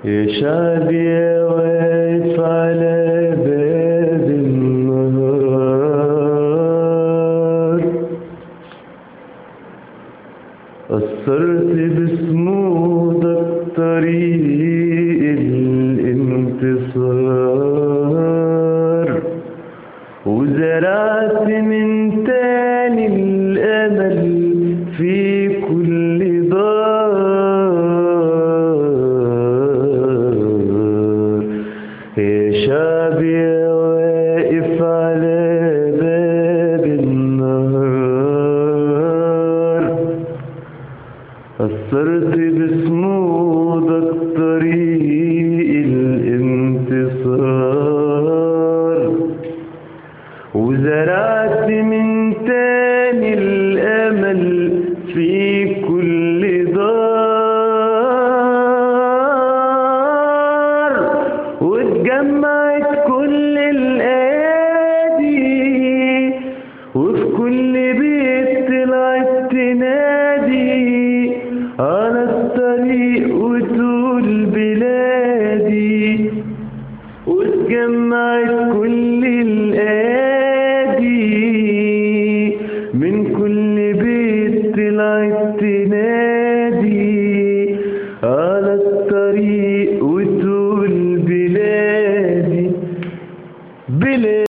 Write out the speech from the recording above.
يا شعبي يا واقف على باب النهار أثرت بصمودك طريق الانتصار وزرعت من تاني الأمل في كل دار يا شعبي يا واقف على باب النهار أثرت بصمودك طريق الانتصار وزرعت من تاني الأمل في كل دار واتجمعت كل الأيادي وفي كل بيت طلعت تنادي على الطريق وتقول بلادي واتجمعت كل الأيادي من كل بيت طلعت تنادي على الطريق وتقول بلادي بلادي